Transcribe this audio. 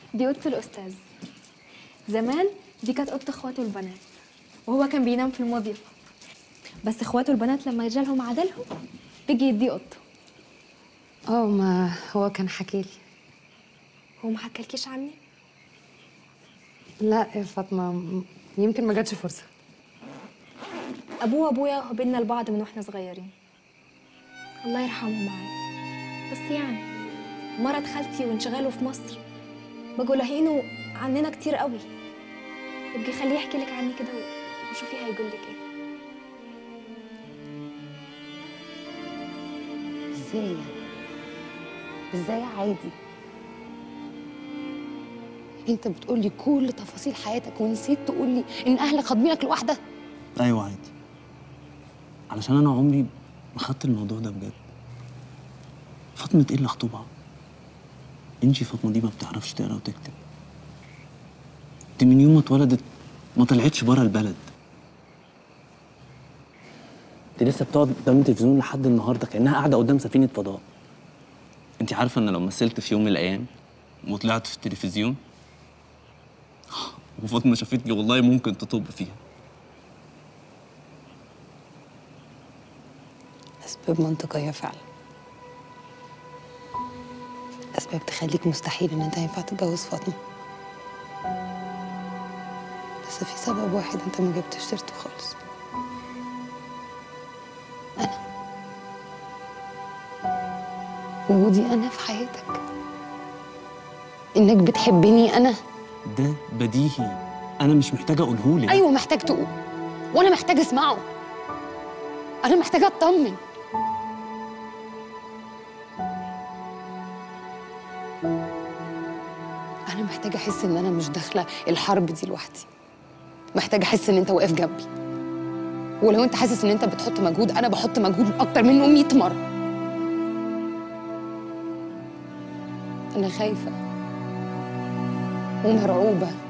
دي اوضه الاستاذ زمان دي كانت اوضه اخواته البنات وهو كان بينام في المضيفه بس اخواته البنات لما جالهم عدلهم بيجي يدي اوضته اه ما هو كان حكيلي هو ما حكالكيش عني لا يا فاطمه م- يمكن ما جاتش فرصه ابوه وابويا قابلنا لبعض من واحنا صغيرين الله يرحمه معايا بس يعني مرض خالتي وانشغاله في مصر بقوا لاهينه عننا كتير قوي ابقي خليه يحكي لك عني كده و- وشوفي هيقول لك ايه ازاي يعني ازاي عادي انت بتقولي كل تفاصيل حياتك ونسيت تقولي ان اهلك خاطبينك لوحده ايوه عادي علشان انا عمري ما خدت الموضوع ده بجد فاطمه ايه اللي خطوبها انجي فاطمه دي ما بتعرفش تقرا وتكتب دي من يوم ما اتولدت ما طلعتش بره البلد دي لسه بتقعد قدام التلفزيون لحد النهارده كانها قاعده قدام سفينه فضاء انت عارفه ان لو مثلت في يوم من الايام وطلعت في التلفزيون وفاطمه شافتني والله ممكن تطب فيها اسباب منطقيه فعلا اسباب تخليك مستحيل ان انت ينفع تتجوز فاطمه بس في سبب واحد انت ما جبتش سيرته خالص انا وجودي انا في حياتك انك بتحبني انا ده بديهي انا مش محتاجه اقوله لك ايوه محتاج تقول وانا محتاج اسمعه انا محتاجه اطمن انا محتاجه احس ان انا مش داخله الحرب دي لوحدي محتاجه احس ان انت واقف جنبي ولو انت حاسس ان انت بتحط مجهود انا بحط مجهود اكتر منه 100 مره انا خايفه ومرعوبه